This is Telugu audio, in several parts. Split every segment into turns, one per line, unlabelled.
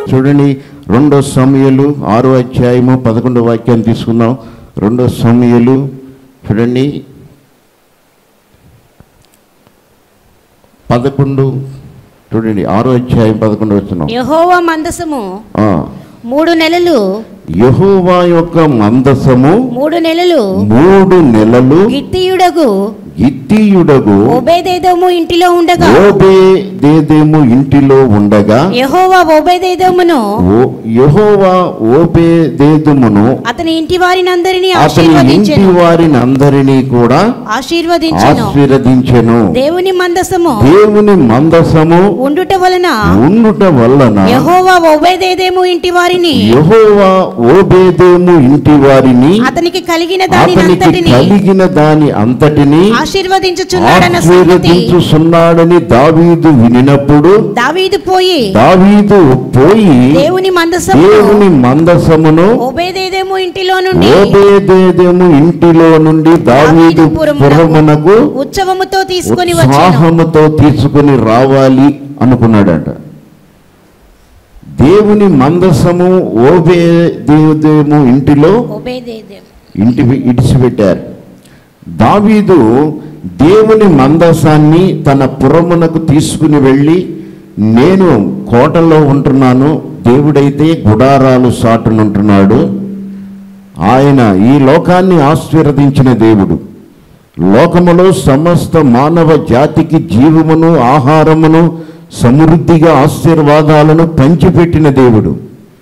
చూడండి రెండో సమయలు ఆరో అధ్యాయము పదకొండో వాక్యాన్ని తీసుకుందాం రెండో సమయలు చూడండి పదకొండు చూడండి ఆరో అధ్యాయం పదకొండు వచ్చినాం
యెహోవా మందసము మూడు నెలలు
యహోవా యొక్క మందసము
మూడు నెలలు
మూడు నెలలు
గిత్తీయుడగు
గిత్తీయుడగు
ఓబేదేదోము ఇంటిలో ఉండగా
ఓబేదేదేము ఇంటిలో ఉండగా
యెహోవా ఓబేదేదోమును
ఓ యెహోవా ఓబేదేదుమును
అతని ఇంటి వారిని అందరినీ
అతని ఇంటి
ఆశీర్వదించెను
వారిని అందరినీ కూడా
ఆశీర్వదించెను
ఆశీర్వదించెను
దేవుని మందసము
దేవుని మందసము
ఉండుట వలన
ఉండుట వలన
యెహోవా ఓబేదేదేము ఇంటి వారిని
యెహోవా ఓబేదేము ఇంటి వారిని
అతనికి కలిగిన
అతనికి
దానినంతటిని
కలిగిన దాని అంతటిని
ఆశీర్వదించుచున్నాడన్న సంగతి
ఆశీర్వదించుచున్నాడని దావీదు వినినప్పుడు
దావీదు పోయి
దావీదు పోయి
దేవుని మందసము
దేవుని మందసమును
ఓబేదేదేము ఇంటిలో నుండి
ఓబేదేదేము ఇంటిలో నుండి దావీదు పురమునకు
ఉత్సవముతో తీసుకొని వచ్చాను
ఉత్సాహముతో తీసుకుని రావాలి అనుకున్నాడట దేవుని మందసము ఓబేదేదేము ఇంటిలో
ఓబేదేదేము
ఇంటి ఇడిచిపెట్టారు దావీదు దేవుని మందసాన్ని తన పురమునకు తీసుకుని వెళ్ళి నేను కోటలో ఉంటున్నాను దేవుడైతే గుడారాలు సాటునుంటున్నాడు ఆయన ఈ లోకాన్ని ఆశీర్వదించిన దేవుడు లోకములో సమస్త మానవ జాతికి జీవమును ఆహారమును సమృద్ధిగా ఆశీర్వాదాలను పంచిపెట్టిన దేవుడు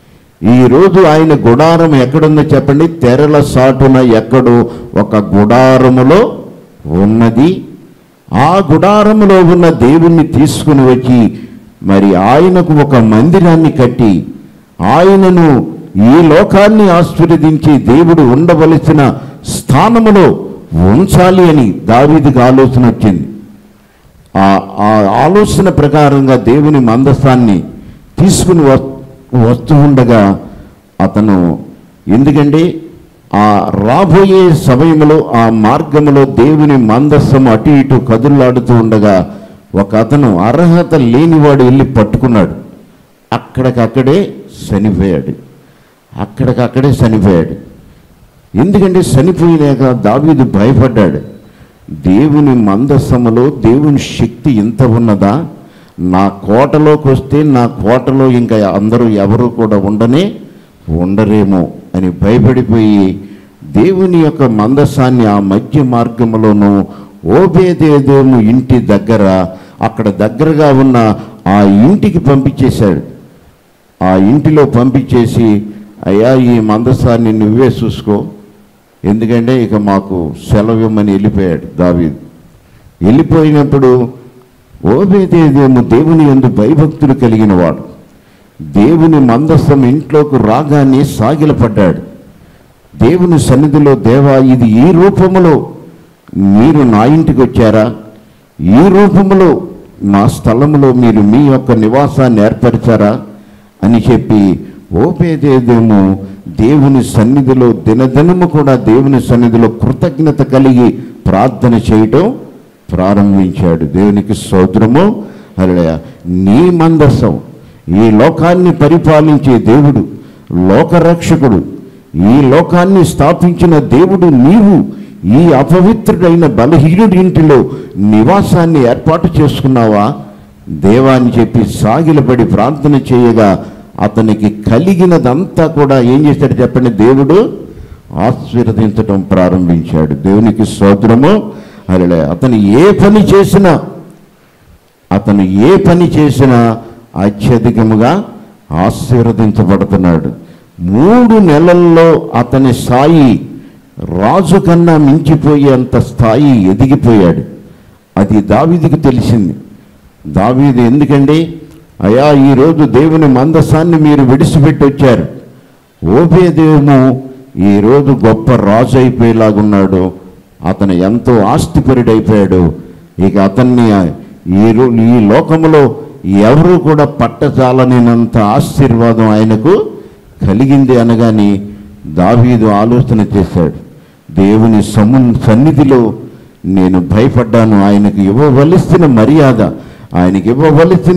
ఈ రోజు ఆయన గుడారం ఎక్కడుందో చెప్పండి తెరల సాటున ఎక్కడో ఒక గుడారములో ఉన్నది ఆ గుడారములో ఉన్న దేవుణ్ణి తీసుకుని వచ్చి మరి ఆయనకు ఒక మందిరాన్ని కట్టి ఆయనను ఈ లోకాన్ని ఆశీర్వదించి దేవుడు ఉండవలసిన స్థానములో ఉంచాలి అని దావీదికి ఆలోచన వచ్చింది ఆ ఆ ఆలోచన ప్రకారంగా దేవుని మందస్థాన్ని తీసుకుని వస్- వస్తూ ఉండగా అతను ఎందుకంటే ఆ రాబోయే సమయంలో ఆ మార్గములో దేవుని మందస్సం అటు ఇటు కదులాడుతూ ఉండగా ఒక అతను అర్హత లేనివాడు వెళ్ళి పట్టుకున్నాడు అక్కడికక్కడే చనిపోయాడు అక్కడికక్కడే చనిపోయాడు ఎందుకంటే చనిపోయినాక దావీదు భయపడ్డాడు దేవుని మందస్సములో దేవుని శక్తి ఇంత ఉన్నదా నా కోటలోకి వస్తే నా కోటలో ఇంకా అందరూ ఎవరు కూడా ఉండనే ఉండరేమో అని భయపడిపోయి దేవుని యొక్క మందస్సాన్ని ఆ మధ్య మార్గములోనూ ఓబేదేదేము ఇంటి దగ్గర అక్కడ దగ్గరగా ఉన్న ఆ ఇంటికి పంపించేశాడు ఆ ఇంటిలో పంపించేసి అయ్యా ఈ మందసాన్ని నువ్వే చూసుకో ఎందుకంటే ఇక మాకు సెలవు ఇవ్వమని వెళ్ళిపోయాడు దావీదు వెళ్ళిపోయినప్పుడు ఓబేదేదేమో దేవుని యందు భయభక్తులు కలిగిన వాడు దేవుని మందస్సం ఇంట్లోకి రాగానే సాగిలపడ్డాడు దేవుని సన్నిధిలో దేవా ఇది ఈ రూపములో మీరు నా ఇంటికి వచ్చారా ఈ రూపములో నా స్థలములో మీరు మీ యొక్క నివాసాన్ని ఏర్పరిచారా అని చెప్పి ఓపేదేదేమో దేవుని సన్నిధిలో దినదినము కూడా దేవుని సన్నిధిలో కృతజ్ఞత కలిగి ప్రార్థన చేయటం ప్రారంభించాడు దేవునికి సోదరము హల్లెలూయా నీ మందసం ఈ లోకాన్ని పరిపాలించే దేవుడు లోకరక్షకుడు ఈ లోకాన్ని స్థాపించిన దేవుడు నీవు ఈ అపవిత్రుడైన బలహీనుడి ఇంటిలో నివాసాన్ని ఏర్పాటు చేసుకున్నావా దేవా అని చెప్పి సాగిలపడి ప్రార్థన చేయగా అతనికి కలిగినదంతా కూడా ఏం చేశాడు చెప్పండి దేవుడు ఆశీర్వదించటం ప్రారంభించాడు దేవునికి స్తోత్రము అరే అతను ఏ పని చేసినా అతను ఏ పని చేసినా అత్యధికముగా ఆశీర్వదించబడుతున్నాడు మూడు నెలల్లో అతని స్థాయి రాజు కన్నా మించిపోయేంత స్థాయి ఎదిగిపోయాడు అది దావీదికి తెలిసింది దావీదు ఎందుకండి అయా ఈరోజు దేవుని మందసాన్ని మీరు విడిచిపెట్టి వచ్చారు ఓబేదేమో ఈరోజు గొప్ప రాజు అయిపోయేలాగున్నాడు అతను ఎంతో ఆస్తిపరుడైపోయాడు ఇక అతన్ని ఈ రో- ఈ లోకములో ఎవరు కూడా పట్టజాలనేనంత ఆశీర్వాదం ఆయనకు కలిగింది అనగాని దావీదు ఆలోచన చేశాడు దేవుని సము సన్నిధిలో నేను భయపడ్డాను ఆయనకు ఇవ్వవలసిన మర్యాద ఆయనకి ఇవ్వవలసిన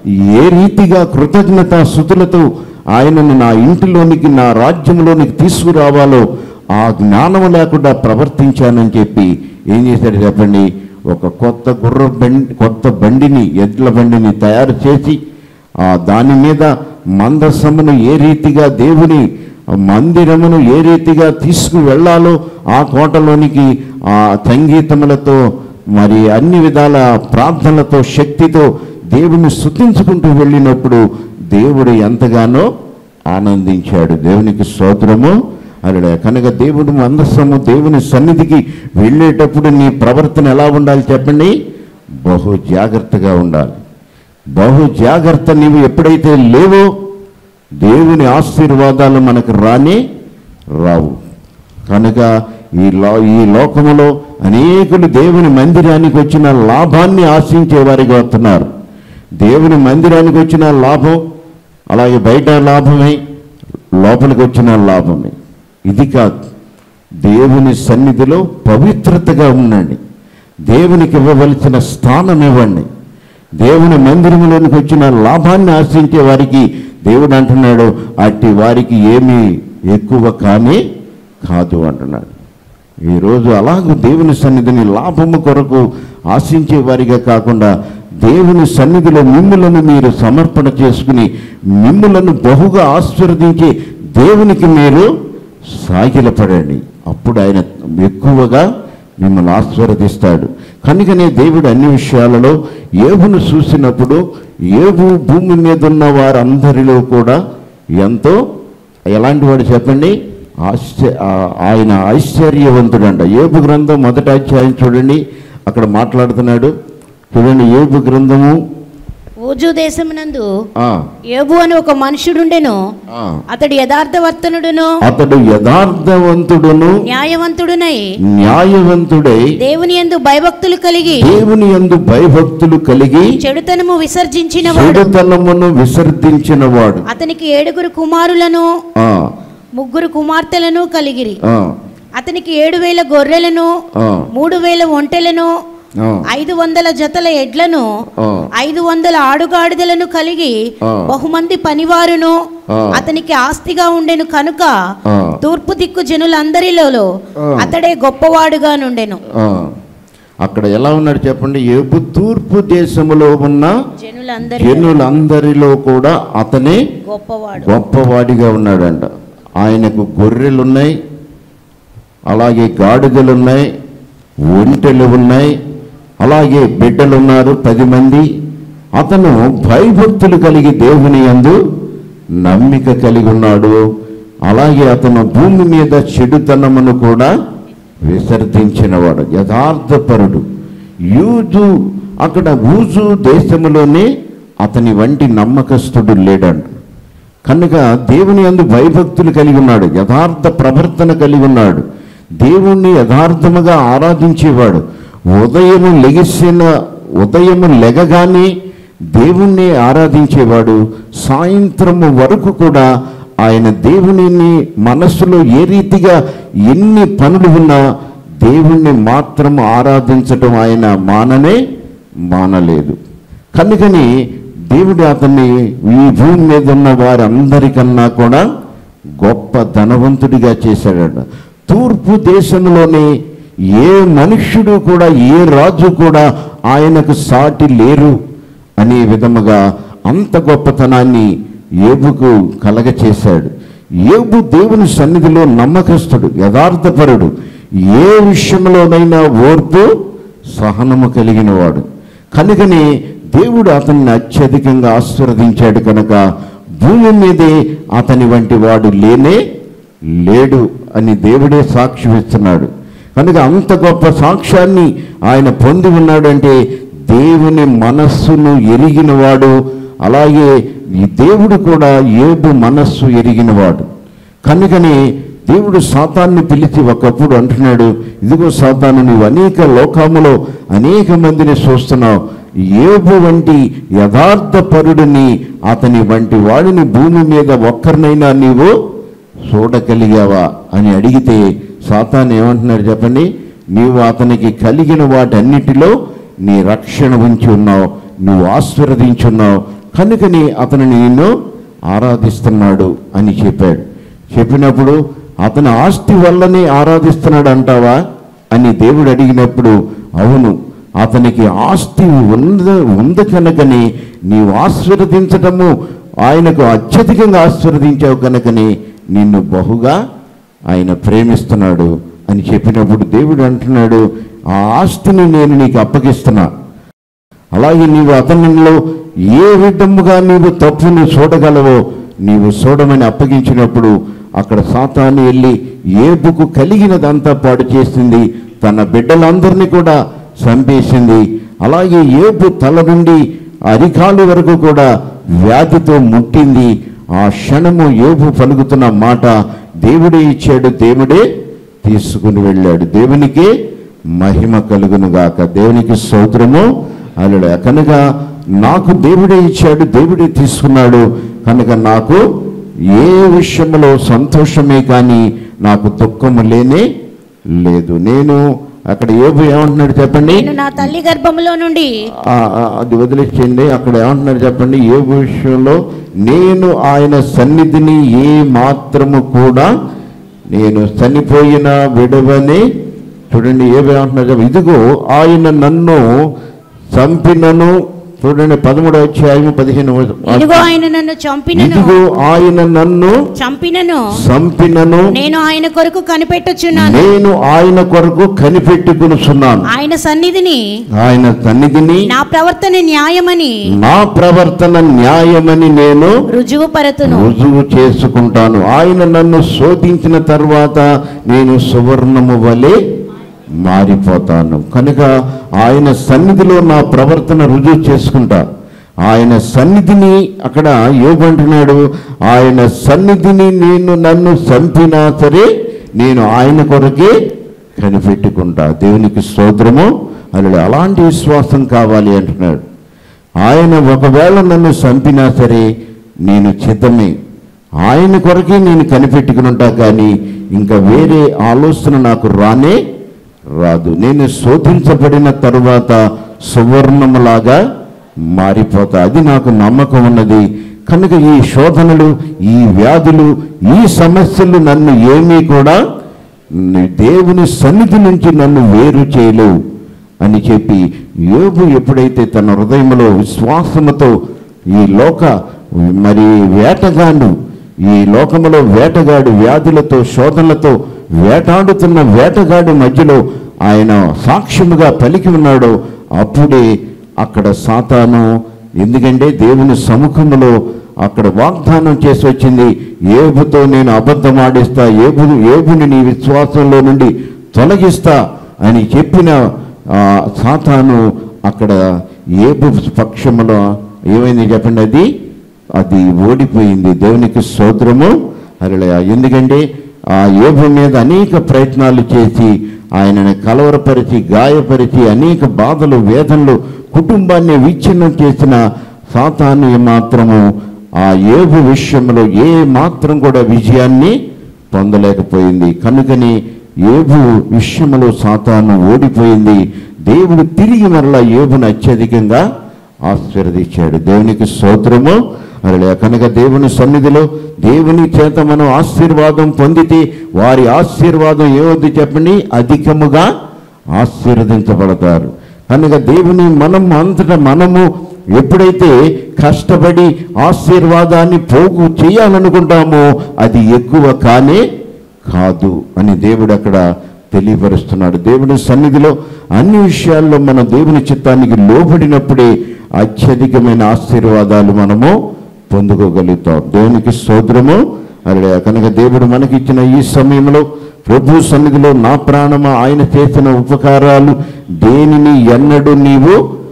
ఏ రీతిగా కృతజ్ఞత శుతులతో ఆయనను నా ఇంటిలోనికి నా రాజ్యంలోనికి తీసుకురావాలో ఆ జ్ఞానం లేకుండా ప్రవర్తించానని చెప్పి ఏం చేశాడు చెప్పండి ఒక కొత్త గుర్ర బండి కొత్త బండిని ఎడ్ల బండిని తయారు చేసి ఆ దాని మీద మందసమును ఏ రీతిగా దేవుని మందిరమును ఏ రీతిగా తీసుకు వెళ్ళాలో ఆ కోటలోనికి ఆ సంగీతములతో మరి అన్ని విధాల ప్రార్థనలతో శక్తితో దేవుని స్తుతించుకుంటూ వెళ్ళినప్పుడు దేవుడు ఎంతగానో ఆనందించాడు దేవునికి స్తోత్రము అలా కనుక దేవుడు మందస్సము దేవుని సన్నిధికి వెళ్ళేటప్పుడు నీ ప్రవర్తన ఎలా ఉండాలి చెప్పండి బహు జాగ్రత్తగా ఉండాలి బహు జాగ్రత్త నీవు ఎప్పుడైతే లేవో దేవుని ఆశీర్వాదాలు మనకు రాని రావు కనుక ఈ లో ఈ లోకములో అనేకులు దేవుని మందిరానికి వచ్చిన లాభాన్ని ఆశించే వారిగా వస్తున్నారు దేవుని మందిరానికి వచ్చిన లాభం అలాగే బయట లాభమే లోపలికి వచ్చిన లాభమే ఇది కాదు దేవుని సన్నిధిలో పవిత్రతగా ఉండండి దేవునికి ఇవ్వవలసిన స్థానం ఇవ్వండి దేవుని మందిరంలోనికి వచ్చిన లాభాన్ని ఆశించే వారికి దేవుడు అంటున్నాడు అట్టి వారికి ఏమీ ఎక్కువ కానీ కాదు అంటున్నాడు ఈరోజు అలాగూ దేవుని సన్నిధిని లాభము కొరకు ఆశించే వారిగా కాకుండా దేవుని సన్నిధిలో మిమ్ములను మీరు సమర్పణ చేసుకుని మిమ్ములను బహుగా ఆశీర్వదించి దేవునికి మీరు సాగిలపడండి అప్పుడు ఆయన ఎక్కువగా మిమ్మల్ని ఆశీర్వదిస్తాడు కనుకనే దేవుడు అన్ని విషయాలలో ఏబును చూసినప్పుడు ఏబు భూమి మీద ఉన్న వారందరిలో కూడా ఎంతో ఎలాంటి వాడు చెప్పండి ఆశ్చర్య ఆ- ఆయన ఐశ్వర్యవంతుడంట ఏబు గ్రంథం మొదటి అధ్యాయం చూడండి అక్కడ మాట్లాడుతున్నాడు చూడండి ఏబు గ్రంథము
ఊజు దేశమునందు
ఆ,
ఏబు అని ఒక మనుషుడుండెను
ఆ.
అతడు యథార్థవర్తనుడును
అతడు యథార్థవంతుడును
న్యాయవంతుడునై
న్యాయవంతుడై
దేవుని యందు భయభక్తులు కలిగి
దేవుని యందు భయభక్తులు కలిగి
చెడుతనము విసర్జించిన వాడు
చెడుతనమును విసర్జించిన వాడు
అతనికి ఏడుగురు కుమారులను
ఆ,
ముగ్గురు కుమార్తెలను కలిగిరి
ఆ,
అతనికి ఏడు వేల గొర్రెలను
ఆ,
మూడు వేల ఒంటెలను
ఆ,
ఐదు వందల జతల ఎడ్లను
ఆ.
ఐదు వందల ఆడుగాడిదలను కలిగి
ఆ.
బహుమంది పనివారును
ఆ.
అతనికి ఆస్తిగా ఉండెను కనుక
ఆ.
తూర్పు దిక్కు జనులందరిలో
ఆ.
అతడే గొప్పవాడుగా నుండెను
ఆ. అక్కడ ఎలా ఉన్నాడు చెప్పండి ఏబు తూర్పు దేశములో ఉన్న
జనులందరి
జనులందరిలో కూడా అతనే
గొప్పవాడు
గొప్పవాడిగా ఉన్నాడంట ఆయనకు గొర్రెలు ఉన్నాయి అలాగే గాడిదలు ఉన్నాయి ఒంటెలు ఉన్నాయి అలాగే బిడ్డలు ఉన్నారు పది మంది అతను భయభక్తులు కలిగి దేవుని యందు నమ్మిక కలిగి ఉన్నాడు అలాగే అతను భూమి మీద చెడుతనమును కూడా విసర్జించినవాడు యథార్థపరుడు యూజు అక్కడ ఊజు దేశములోనే అతని వంటి నమ్మకస్తుడు లేడంట కనుక దేవుని అందు భయభక్తులు కలిగి ఉన్నాడు యథార్థ ప్రవర్తన కలిగి ఉన్నాడు దేవుణ్ణి యథార్థముగా ఆరాధించేవాడు ఉదయము లెగిసిన ఉదయము లెగగానే దేవుణ్ణి ఆరాధించేవాడు సాయంత్రము వరకు కూడా ఆయన దేవునిని మనస్సులో ఏ రీతిగా ఎన్ని పనులు ఉన్నా దేవుణ్ణి మాత్రం ఆరాధించటం ఆయన మాననే మానలేదు కనుకని దేవుడు అతన్ని ఈ భూమి మీద ఉన్న వారందరికన్నా కూడా గొప్ప ధనవంతుడిగా చేశాడట తూర్పు దేశంలోనే ఏ మనుష్యుడు కూడా ఏ రాజు కూడా ఆయనకు సాటి లేరు అనే విధముగా అంత గొప్పతనాన్ని ఏబుకు కలగచేశాడు ఏబు దేవుని సన్నిధిలో నమ్మకస్తుడు యథార్థపరుడు ఏ విషయంలోనైనా ఓర్పు సహనము కలిగిన వాడు కనుకనే దేవుడు అతన్ని అత్యధికంగా ఆశీర్వదించాడు కనుక భూమి మీదే అతని వంటి వాడు లేనే లేడు అని దేవుడే సాక్ష్యం ఇస్తున్నాడు కనుక అంత గొప్ప సాక్ష్యాన్ని ఆయన పొంది ఉన్నాడంటే దేవుని మనస్సును ఎరిగినవాడు అలాగే ఈ దేవుడు కూడా ఏబు మనస్సు ఎరిగినవాడు కనుకనే దేవుడు సాతాన్ని పిలిచి ఒకప్పుడు అంటున్నాడు ఇదిగో సాతాను నీవు అనేక లోకములో అనేక మందిని చూస్తున్నావు ఏబు వంటి యథార్థ పరుడిని అతని వంటి వాడిని భూమి మీద ఒక్కరినైనా నీవు చూడగలిగావా అని అడిగితే సాతాను ఏమంటున్నాడు చెప్పండి నీవు అతనికి కలిగిన వాటన్నిటిలో నీ రక్షణ ఉంచి ఉన్నావు నువ్వు ఆశీర్వదించున్నావు కనుకని అతను నిన్ను ఆరాధిస్తున్నాడు అని చెప్పాడు చెప్పినప్పుడు అతని ఆస్తి వల్లనే ఆరాధిస్తున్నాడు అంటావా అని దేవుడు అడిగినప్పుడు అవును అతనికి ఆస్తి ఉంది ఉంది కనుకని నీవు ఆశీర్వదించటము ఆయనకు అత్యధికంగా ఆశీర్వదించావు కనుకని నిన్ను బహుగా ఆయన ప్రేమిస్తున్నాడు అని చెప్పినప్పుడు దేవుడు అంటున్నాడు ఆ ఆస్తిని నేను నీకు అప్పగిస్తున్నా అలాగే నీవు అతనిలో ఏ విధముగా నీవు తప్పుని చూడగలవో నీవు చూడమని అప్పగించినప్పుడు అక్కడ సాతాను వెళ్ళి ఏబుకు కలిగినదంతా పాడు చేసింది తన బిడ్డలందరినీ కూడా చంపేసింది అలాగే ఏబు తల నుండి అరికాలు వరకు కూడా వ్యాధితో ముట్టింది ఆ క్షణము ఏబు పలుకుతున్న మాట దేవుడే ఇచ్చాడు దేవుడే తీసుకుని వెళ్ళాడు దేవునికి మహిమ కలుగును గాక దేవునికి స్తోత్రము అల్లుడు కనుక నాకు దేవుడే ఇచ్చాడు దేవుడే తీసుకున్నాడు కనుక నాకు ఏ విషయంలో సంతోషమే కానీ నాకు దుఃఖము లేనే లేదు నేను అక్కడ ఏబు ఏమంటున్నాడు చెప్పండి
నేను నా తల్లి గర్భములో నుండి
ఆ, ఆ, అది వదిలేసేయండి అక్కడ ఏమంటున్నారు చెప్పండి ఏ విషయంలో నేను ఆయన సన్నిధిని ఏ మాత్రము కూడా నేను చనిపోయిన విడవని చూడండి ఏమేమంటున్నారు చెప్పండి ఇదిగో ఆయన నన్ను చంపినను చూడండి పదమూడు అధ్యాయము పదిహేను
ఇదిగో ఆయన నన్ను చంపినను
ఇదిగో ఆయన నన్ను
చంపినను
చంపినను
నేను ఆయన కొరకు కనిపెట్టుచున్నాను
నేను ఆయన కొరకు కనిపెట్టుకునుచున్నాను
ఆయన సన్నిధిని
ఆయన సన్నిధిని
నా ప్రవర్తన న్యాయమని
నా ప్రవర్తన న్యాయమని నేను
రుజువు పరతును
రుజువు చేసుకుంటాను ఆయన నన్ను శోధించిన తర్వాత నేను సువర్ణము వలె మారిపోతాను కనుక ఆయన సన్నిధిలో నా ప్రవర్తన రుజువు చేసుకుంటా ఆయన సన్నిధిని అక్కడ ఏమంటున్నాడు ఆయన సన్నిధిని నేను నన్ను చంపినా సరే నేను ఆయన కొరకే కనిపెట్టుకుంటా దేవునికి స్తోత్రము అలా అలాంటి విశ్వాసం కావాలి అంటున్నాడు ఆయన ఒకవేళ నన్ను చంపినా సరే నేను చిత్తమే ఆయన కొరకే నేను కనిపెట్టుకుని ఉంటా కానీ ఇంకా వేరే ఆలోచన నాకు రానే రాదు నేను శోధించబడిన తరువాత సువర్ణములాగా మారిపోతా అది నాకు నమ్మకం ఉన్నది కనుక ఈ శోధనలు ఈ వ్యాధులు ఈ సమస్యలు నన్ను ఏమీ కూడా దేవుని సన్నిధి నుంచి నన్ను వేరు చేయలేవు అని చెప్పి యోబు ఎప్పుడైతే తన హృదయంలో విశ్వాసముతో ఈ లోక మరి వేటగాడు ఈ లోకములో వేటగాడు వ్యాధులతో శోధనలతో వేటాడుతున్న వేటగాడి మధ్యలో ఆయన సాక్ష్యముగా పలికి ఉన్నాడో అప్పుడే అక్కడ సాతాను ఎందుకంటే దేవుని సముఖములో అక్కడ వాగ్దానం చేసి వచ్చింది ఏబుతో నేను అబద్ధం ఆడిస్తా ఏబు ఏబుని నీ విశ్వాసంలో నుండి తొలగిస్తా అని చెప్పిన ఆ, సాతాను అక్కడ ఏబు పక్షములో ఏమైంది చెప్పండి అది అది ఓడిపోయింది దేవునికి స్తోత్రము అరలయ ఎందుకంటే ఆ ఏబు మీద అనేక ప్రయత్నాలు చేసి ఆయనని కలవరపరిచి గాయపరిచి అనేక బాధలు వేదనలు కుటుంబాన్ని విచ్ఛిన్నం చేసిన సాతాను మాత్రము ఆ ఏబు విషయంలో ఏ మాత్రం కూడా విజయాన్ని పొందలేకపోయింది కనుకని ఏబు విషయంలో సాతాను ఓడిపోయింది దేవుడు తిరిగి మరలా ఏబును అత్యధికంగా ఆశీర్వదించాడు దేవునికి స్తోత్రము అలా కనుక దేవుని సన్నిధిలో దేవుని చేత మనం ఆశీర్వాదం పొందితే వారి ఆశీర్వాదం ఏమవుద్ది చెప్పండి అధికముగా ఆశీర్వదించబడతారు కనుక దేవుని మనం అంతటా మనము ఎప్పుడైతే కష్టపడి ఆశీర్వాదాన్ని పోగు చేయాలనుకుంటామో అది ఎక్కువ కానే కాదు అని దేవుడు అక్కడ తెలియపరుస్తున్నాడు దేవుని సన్నిధిలో అన్ని విషయాల్లో మన దేవుని చిత్తానికి లోబడినప్పుడే అత్యధికమైన ఆశీర్వాదాలు మనము పొందుకోగలుగుతాం దేవునికి స్తోత్రము అలా కనుక దేవుడు మనకిచ్చిన ఈ సమయంలో ప్రభు సన్నిధిలో నా ప్రాణమా ఆయన చేసిన ఉపకారాలు దేనిని ఎన్నడూ నీవు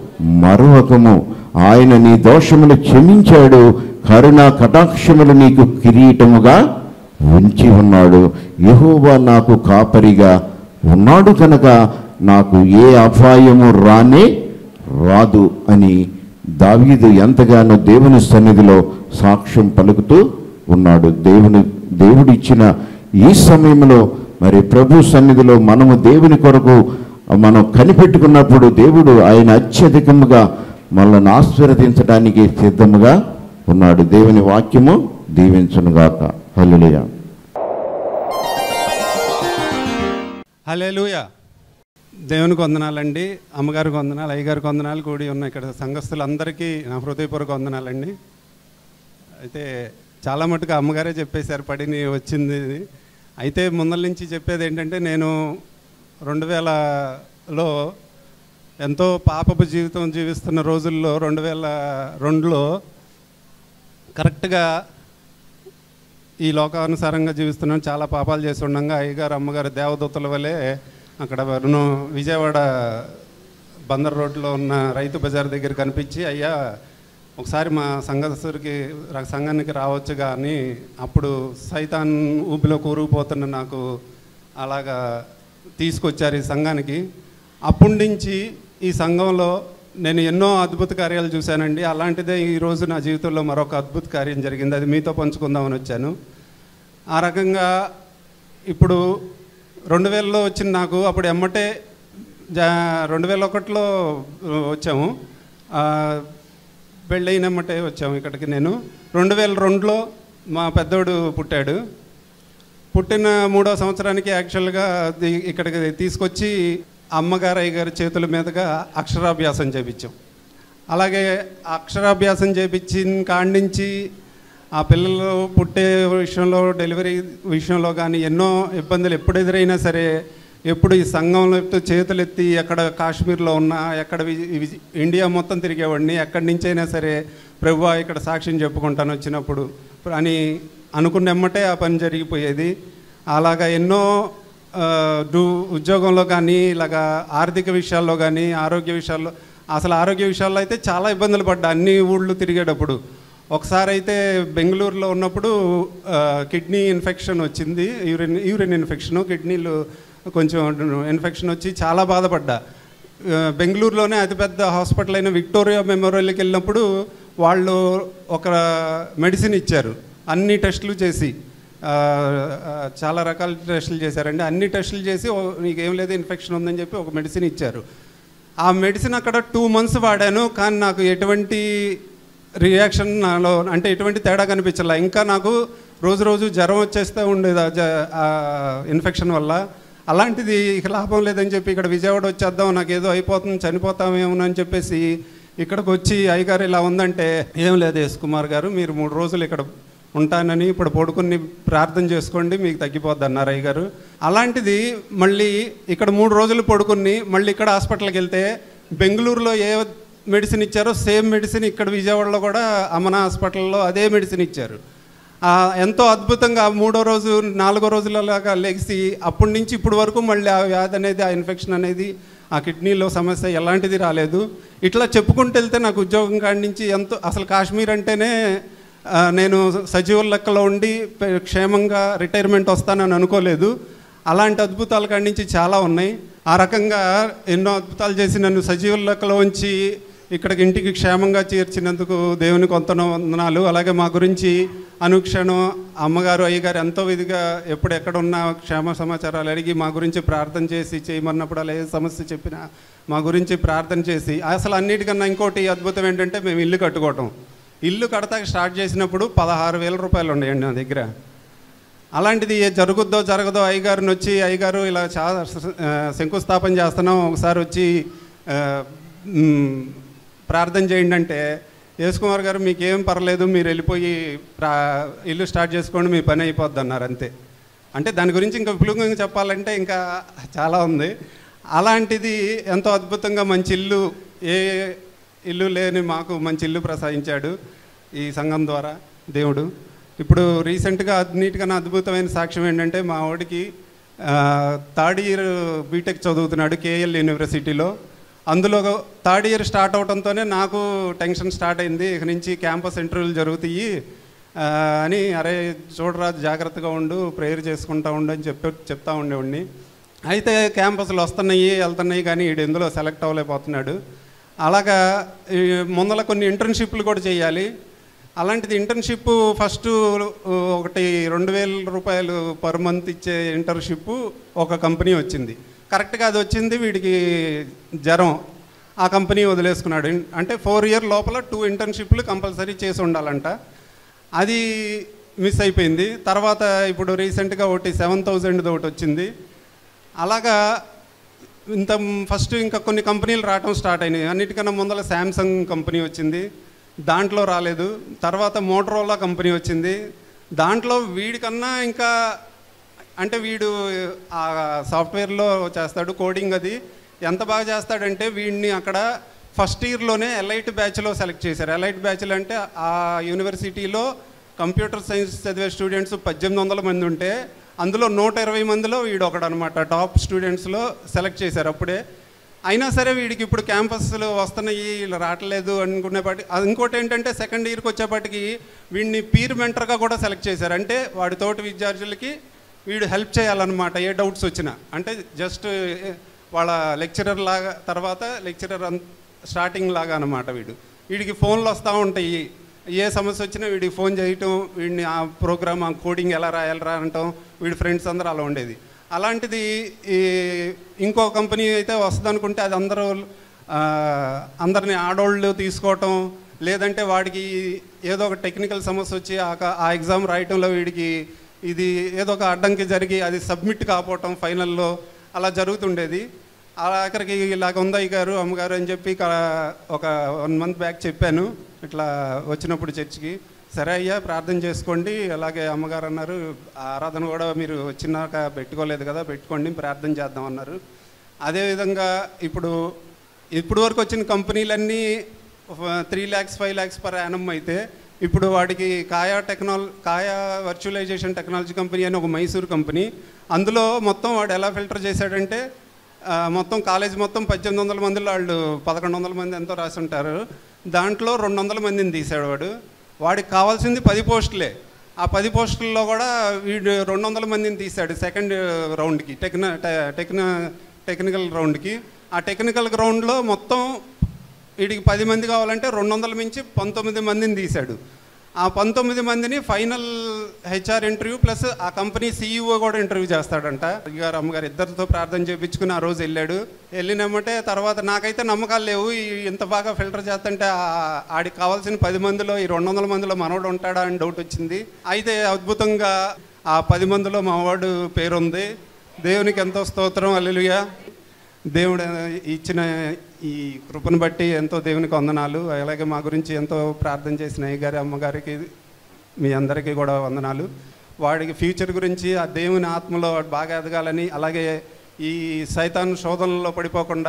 మరొకము ఆయన నీ దోషములు క్షమించాడు కరుణ కటాక్షములు నీకు కిరీటముగా ఉంచి ఉన్నాడు యెహోవా నాకు కాపరిగా ఉన్నాడు కనుక నాకు ఏ అపాయము రానే రాదు అని దావీదు ఎంతగానో దేవుని సన్నిధిలో సాక్ష్యం పలుకుతూ ఉన్నాడు దేవుని దేవుడు ఇచ్చిన ఈ సమయంలో మరి ప్రభు సన్నిధిలో మనము దేవుని కొరకు మనం కనిపెట్టుకున్నప్పుడు దేవుడు ఆయన అత్యధికముగా మనల్ని ఆశీర్వదించడానికి సిద్ధముగా ఉన్నాడు దేవుని వాక్యము దీవించునుగాక హల్లెలూయా
హలేలుయ దేవునికి వందనాలండి అమ్మగారికి వందనాలు అయ్యగారికి వందనాలు కూడి ఉన్న ఇక్కడ సంఘస్థులందరికీ నా హృదయపూర్వక వందనాలండి అయితే చాలా మటుకు అమ్మగారే చెప్పేశారు పడిని వచ్చింది ఇది. అయితే ముందల నుంచి చెప్పేది ఏంటంటే నేను రెండు వేలలో ఎంతో పాపపు జీవితం జీవిస్తున్న రోజుల్లో రెండు వేల రెండులో కరెక్ట్గా ఈ లోకానుసారంగా జీవిస్తున్నాం చాలా పాపాలు చేసి ఉండగా అయ్యగారు అమ్మగారు దేవదూతల వలె అక్కడ వరుణు విజయవాడ బందర్ రోడ్లో ఉన్న రైతు బజార్ దగ్గర కనిపించి అయ్యా ఒకసారి మా సంఘస్థుడికి రా- సంఘానికి రావచ్చు కానీ అప్పుడు సైతాన్ ఊపిలో కూరుకుపోతున్న నాకు అలాగా తీసుకొచ్చారు ఈ సంఘానికి అప్పటి నుంచి ఈ సంఘంలో నేను ఎన్నో అద్భుత కార్యాలు చూశానండి అలాంటిదే ఈరోజు నా జీవితంలో మరొక అద్భుత కార్యం జరిగింది అది మీతో పంచుకుందామని వచ్చాను ఆ రకంగా ఇప్పుడు రెండు వేలలో వచ్చిన నాకు అప్పుడు ఎమ్మటే జా రెండు వేల ఒకటిలో వచ్చాము ఆ, పెళ్ళైనమ్మటే వచ్చాము ఇక్కడికి నేను రెండు వేల రెండులో మా పెద్దోడు పుట్టాడు పుట్టిన మూడో సంవత్సరానికి యాక్చువల్గా ది- ఇక్కడికి తీసుకొచ్చి అమ్మగారు అయ్యగారి చేతుల మీదుగా అక్షరాభ్యాసం చేపించాం అలాగే అక్షరాభ్యాసం చేపించిన కాడి నుంచి ఆ పిల్లలు పుట్టే విషయంలో డెలివరీ విషయంలో కానీ ఎన్నో ఇబ్బందులు ఎప్పుడు ఎదురైనా సరే ఎప్పుడు ఈ సంఘంలో ఎత్తు చేతులు ఎత్తి ఎక్కడ కాశ్మీర్లో ఉన్నా ఎక్కడ వి- వి- ఇండియా మొత్తం తిరిగేవాడిని ఎక్కడి నుంచి అయినా సరే ప్రభు ఇక్కడ సాక్ష్యం చెప్పుకుంటాను వచ్చినప్పుడు అని అనుకున్న ఎమ్మటే ఆ పని జరిగిపోయేది అలాగా ఎన్నో ఆ, డు ఉద్యోగంలో కానీ ఇలాగా ఆర్థిక విషయాల్లో కానీ ఆరోగ్య విషయాల్లో అసలు ఆరోగ్య విషయాల్లో అయితే చాలా ఇబ్బందులు పడ్డా అన్ని ఊళ్ళు తిరిగేటప్పుడు ఒకసారి అయితే బెంగళూరులో ఉన్నప్పుడు ఆ, కిడ్నీ ఇన్ఫెక్షన్ వచ్చింది యూరిన్ యూరిన్ ఇన్ఫెక్షన్ కిడ్నీలు కొంచెం ఇన్ఫెక్షన్ వచ్చి చాలా బాధపడ్డా ఆ, బెంగళూరులోనే అతిపెద్ద హాస్పిటల్ అయిన విక్టోరియా మెమోరియల్కి వెళ్ళినప్పుడు వాళ్ళు ఒక మెడిసిన్ ఇచ్చారు అన్ని టెస్టులు చేసి ఆ, ఆ, చాలా రకాల టెస్టులు చేశారండి అన్ని టెస్టులు చేసి "ఓ, నీకేం లేదు ఇన్ఫెక్షన్ ఉందని చెప్పి ఒక మెడిసిన్ ఇచ్చారు ఆ మెడిసిన్ అక్కడ టూ మంత్స్ వాడాను కానీ నాకు ఎటువంటి రియాక్షన్ నాలో అంటే ఎటువంటి తేడా కనిపించలే ఇంకా నాకు రోజు రోజు జ్వరం వచ్చేస్తూ ఉండేది ఆ జ- ఆ ఇన్ఫెక్షన్ వల్ల అలాంటిది ఇక లాభం లేదని చెప్పి ఇక్కడ విజయవాడ వచ్చేద్దాం నాకు ఏదో అయిపోతుంది చనిపోతామేమో అని చెప్పేసి ఇక్కడికి వచ్చి అయ్యగారు ఇలా ఉందంటే ఏం లేదు యశ్ కుమార్ గారు మీరు మూడు రోజులు ఇక్కడ ఉంటానని ఇప్పుడు పడుకుని ప్రార్థన చేసుకోండి మీకు తగ్గిపోద్ది అన్నారు అయ్యగారు అలాంటిది మళ్ళీ ఇక్కడ మూడు రోజులు పడుకుని మళ్ళీ ఇక్కడ హాస్పిటల్కి వెళ్తే బెంగళూరులో ఏ మెడిసిన్ ఇచ్చారో సేమ్ మెడిసిన్ ఇక్కడ విజయవాడలో కూడా అమన హాస్పిటల్లో అదే మెడిసిన్ ఇచ్చారు ఆ, ఎంతో అద్భుతంగా ఆ మూడో రోజు నాలుగో రోజులలాగా లెగిసి అప్పటి నుంచి ఇప్పటి వరకు మళ్ళీ ఆ వ్యాధి అనేది ఆ ఇన్ఫెక్షన్ అనేది ఆ కిడ్నీలో సమస్య ఎలాంటిది రాలేదు ఇట్లా చెప్పుకుంటూ వెళ్తే నాకు ఉద్యోగం కాడి నుంచి ఎంతో అసలు కాశ్మీర్ అంటేనే ఆ, నేను సజీవుల లెక్కలో ఉండి పె- క్షేమంగా రిటైర్మెంట్ వస్తానని అనుకోలేదు అలాంటి అద్భుతాల కాడి నుంచి చాలా ఉన్నాయి ఆ రకంగా ఎన్నో అద్భుతాలు చేసి నన్ను సజీవుల లెక్కలో ఉంచి ఇక్కడికి ఇంటికి క్షేమంగా చేర్చినందుకు దేవునికి కొంత వందనాలు అలాగే మా గురించి అనుక్షణం అమ్మగారు అయ్యగారు ఎంతో విధిగా ఎప్పుడు ఎక్కడ ఉన్నా క్షేమ సమాచారాలు అడిగి మా గురించి ప్రార్థన చేసి చేయమన్నప్పుడు అలా ఏ సమస్య చెప్పినా మా గురించి ప్రార్థన చేసి అసలు అన్నిటికన్నా ఇంకోటి అద్భుతం ఏంటంటే మేము ఇల్లు కట్టుకోవటం ఇల్లు కడతాక స్టార్ట్ చేసినప్పుడు పదహారు వేల రూపాయలు ఉన్నాయండి నా దగ్గర అలాంటిది ఏ జరుగుద్దో జరగదో అయ్యగారిని వచ్చి అయ్యగారు ఇలా చాలా ఆ, శంకుస్థాపన చేస్తున్నాం ఒకసారి వచ్చి ఆ, మ్, ప్రార్థన చేయండి అంటే యేసుకుమార్ గారు మీకేం పర్లేదు మీరు వెళ్ళిపోయి ప్రా ఇల్లు స్టార్ట్ చేసుకోండి మీ పని అయిపోద్ది అన్నారు అంతే అంటే దాని గురించి ఇంకా విపులంగా చెప్పాలంటే ఇంకా చాలా ఉంది అలాంటిది ఎంతో అద్భుతంగా మంచి ఇల్లు ఏ ఇల్లు లేని మాకు మంచి ఇల్లు ప్రసాదించాడు ఈ సంఘం ద్వారా దేవుడు ఇప్పుడు రీసెంట్గా అన్నిటికన్నా అద్భుతమైన సాక్ష్యం ఏంటంటే మా వాడికి ఆ, థర్డ్ ఇయర్ బీటెక్ చదువుతున్నాడు కేఎల్ యూనివర్సిటీలో అందులో థర్డ్ ఇయర్ స్టార్ట్ అవడంతోనే నాకు టెన్షన్ స్టార్ట్ అయింది ఇక నుంచి క్యాంపస్ ఇంటర్వ్యూలు జరుగుతాయి ఆ, అని అరే చూడరా జాగ్రత్తగా ఉండు ప్రేయర్ చేసుకుంటా ఉండు అని చెప్పి చెప్తా ఉండేవాడిని అయితే క్యాంపస్లు వస్తున్నాయి వెళ్తున్నాయి కానీ వీడు ఎందులో సెలెక్ట్ అవ్వలేకపోతున్నాడు అలాగా ఈ ముందల కొన్ని ఇంటర్న్షిప్లు కూడా చేయాలి అలాంటిది ఇంటర్న్షిప్ ఫస్ట్ ఒకటి రెండు వేల రూపాయలు పర్ మంత్ ఇచ్చే ఇంటర్న్షిప్ ఒక కంపెనీ వచ్చింది కరెక్ట్గా అది వచ్చింది వీడికి జ్వరం ఆ కంపెనీ వదిలేసుకున్నాడు అంటే ఫోర్ ఇయర్ లోపల టూ ఇంటర్న్షిప్లు కంపల్సరీ చేసి ఉండాలంట అది మిస్ అయిపోయింది తర్వాత ఇప్పుడు రీసెంట్గా ఒకటి సెవెన్ థౌజండ్ ఒకటి వచ్చింది అలాగా ఇంత ఫస్ట్ ఇంకా కొన్ని కంపెనీలు రావటం స్టార్ట్ అయినాయి అన్నిటికన్నా ముందర శాంసంగ్ కంపెనీ వచ్చింది దాంట్లో రాలేదు తర్వాత మోటరోలా కంపెనీ వచ్చింది దాంట్లో వీడికన్నా ఇంకా అంటే వీడు ఆ సాఫ్ట్వేర్లో చేస్తాడు కోడింగ్ అది ఎంత బాగా చేస్తాడంటే వీడిని అక్కడ ఫస్ట్ ఇయర్లోనే ఎలైట్ బ్యాచ్లో సెలెక్ట్ చేశారు ఎలైట్ బ్యాచ్లు అంటే ఆ యూనివర్సిటీలో కంప్యూటర్ సైన్స్ చదివే స్టూడెంట్స్ పద్దెనిమిది వందల మంది ఉంటే అందులో నూట ఇరవై మందిలో వీడు ఒకడు అనమాట టాప్ స్టూడెంట్స్లో సెలెక్ట్ చేశారు అప్పుడే అయినా సరే వీడికి ఇప్పుడు క్యాంపస్లు వస్తున్నాయి వీళ్ళు రావట్లేదు అనుకునేపాటి అది ఇంకోటి ఏంటంటే సెకండ్ ఇయర్కి వచ్చేపాటికి వీడిని పీర్ మెంటర్గా కూడా సెలెక్ట్ చేశారు అంటే వాడి తోటి విద్యార్థులకి వీడు హెల్ప్ చేయాలన్నమాట ఏ డౌట్స్ వచ్చినా అంటే జస్ట్ వాళ్ళ లెక్చరర్ లాగా తర్వాత లెక్చరర్ స్టార్టింగ్ లాగా అనమాట వీడు వీడికి ఫోన్లు వస్తూ ఉంటాయి ఏ సమస్య వచ్చినా వీడికి ఫోన్ చేయటం వీడిని ఆ ప్రోగ్రామ్ ఆ కోడింగ్ ఎలా రాయాలరా అనటం వీడి ఫ్రెండ్స్ అందరూ అలా ఉండేది అలాంటిది ఈ ఇంకో కంపెనీ అయితే వస్తుంది అనుకుంటే అది అందరూ ఆ, అందరిని ఆడోళ్ళు తీసుకోవటం లేదంటే వాడికి ఏదో ఒక టెక్నికల్ సమస్య వచ్చి ఆ క- ఆ ఎగ్జామ్ రాయటంలో వీడికి ఇది ఏదో ఒక అడ్డంకి జరిగి అది సబ్మిట్ కాకపోవటం ఫైనల్లో అలా జరుగుతుండేది అలా ఆఖరికి ఇలాగ ఉందయ్య గారు అమ్మగారు అని చెప్పి ఇక ఒక వన్ మంత్ బ్యాక్ చెప్పాను ఇట్లా వచ్చినప్పుడు చర్చికి సరే అయ్యా ప్రార్థన చేసుకోండి అలాగే అమ్మగారు అన్నారు ఆ ఆరాధన కూడా మీరు వచ్చినాక పెట్టుకోలేదు కదా పెట్టుకోండి ప్రార్థన చేద్దాం అన్నారు అదేవిధంగా ఇప్పుడు ఇప్పుడు వరకు వచ్చిన కంపెనీలన్నీ three lakhs five lakhs per annum అయితే ఇప్పుడు వాడికి Kaaya technology Kaaya virtualization technology company అని ఒక మైసూర్ కంపెనీ అందులో మొత్తం వాడు ఎలా ఫిల్టర్ చేశాడంటే ఆ, మొత్తం కాలేజ్ మొత్తం పద్దెనిమిది వందల మందిలో వాళ్ళు పదకొండు వందల మంది ఎంతో రాసి ఉంటారు దాంట్లో రెండు వందల మందిని తీశాడు వాడు వాడికి కావాల్సింది పది పోస్టులే ఆ పది పోస్టుల్లో కూడా వీడు రెండు వందల మందిని తీశాడు సెకండ్ రౌండ్కి టెక్న టెక్న టెక్నికల్ రౌండ్కి ఆ టెక్నికల్ గ్రౌండ్లో మొత్తం వీడికి పది మంది కావాలంటే రెండు వందల మించి పంతొమ్మిది మందిని తీశాడు ఆ పంతొమ్మిది మందిని ఫైనల్ హెచ్ఆర్ ఇంటర్వ్యూ ప్లస్ ఆ కంపెనీ సీఈఓ కూడా ఇంటర్వ్యూ చేస్తాడంట గారు అమ్మగారు ఇద్దరితో ప్రార్థన చేయించుకుని ఆ రోజు వెళ్ళాడు వెళ్ళినమ్మటే తర్వాత నాకైతే నమ్మకాలు లేవు ఈ ఇంత బాగా ఫిల్టర్ చేస్తుంటే ఆ- ఆడికి కావాల్సిన పది మందిలో ఈ రెండు వందల మందిలో మనోడు ఉంటాడా అని డౌట్ వచ్చింది అయితే అద్భుతంగా ఆ పది మందిలో మావాడు పేరుంది దేవునికి ఎంతో స్తోత్రం అల్లెలుయా దేవుడు ఇచ్చిన ఈ కృపను బట్టి ఎంతో దేవునికి వందనాలు అలాగే మా గురించి ఎంతో ప్రార్థన చేసిన అయ్య గారి అమ్మగారికి మీ అందరికీ కూడా వందనాలు వాడికి ఫ్యూచర్ గురించి ఆ దేవుని ఆత్మలో వాడు బాగా ఎదగాలని అలాగే ఈ సైతాన్ శోధనలో పడిపోకుండా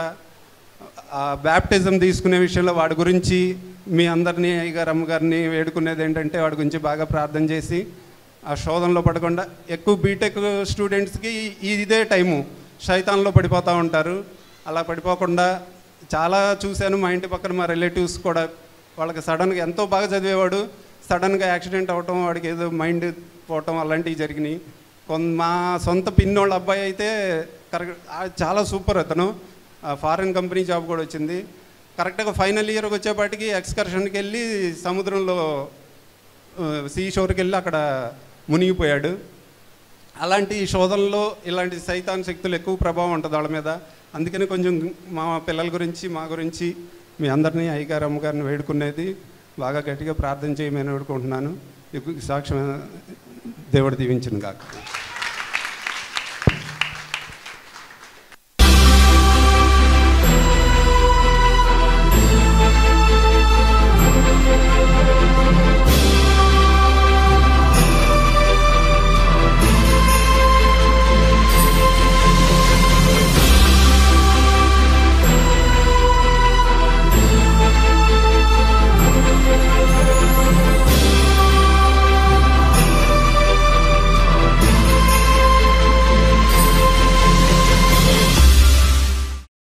ఆ బ్యాప్టిజం తీసుకునే విషయంలో వాడి గురించి మీ అందరినీ అయ్యగారు అమ్మగారిని వేడుకునేది ఏంటంటే వాడి గురించి బాగా ప్రార్థన చేసి ఆ శోధనలో పడకుండా ఎక్కువ బీటెక్ స్టూడెంట్స్కి ఈ- ఇదే టైము శైతాన్లో పడిపోతూ ఉంటారు అలా పడిపోకుండా చాలా చూశాను మా ఇంటి పక్కన మా రిలేటివ్స్ కూడా వాళ్ళకి సడన్గా ఎంతో బాగా చదివేవాడు సడన్గా యాక్సిడెంట్ అవ్వటం వాడికి ఏదో మైండ్ పోవటం అలాంటివి జరిగినాయి కొన్ మా సొంత పిన్నోళ్ళ అబ్బాయి అయితే కరెక్ట్ చాలా సూపర్ అతను ఫారెన్ కంపెనీ జాబ్ కూడా వచ్చింది కరెక్ట్గా ఫైనల్ ఇయర్కి వచ్చేపాటికి ఎక్స్కర్షన్కి వెళ్ళి సముద్రంలో సీ షోర్కి వెళ్ళి అక్కడ మునిగిపోయాడు అలాంటి శోధనలో ఇలాంటి సైతాన్ శక్తులు ఎక్కువ ప్రభావం ఉంటుంది వాళ్ళ మీద అందుకని కొంచెం మా పిల్లల గురించి మా గురించి మీ అందరినీ అయ్యగారు అమ్మగారిని వేడుకునేది బాగా గట్టిగా ప్రార్థన చేయమని వేడుకుంటున్నాను ఈ సాక్ష్యం దేవుడు దీవించిన కాక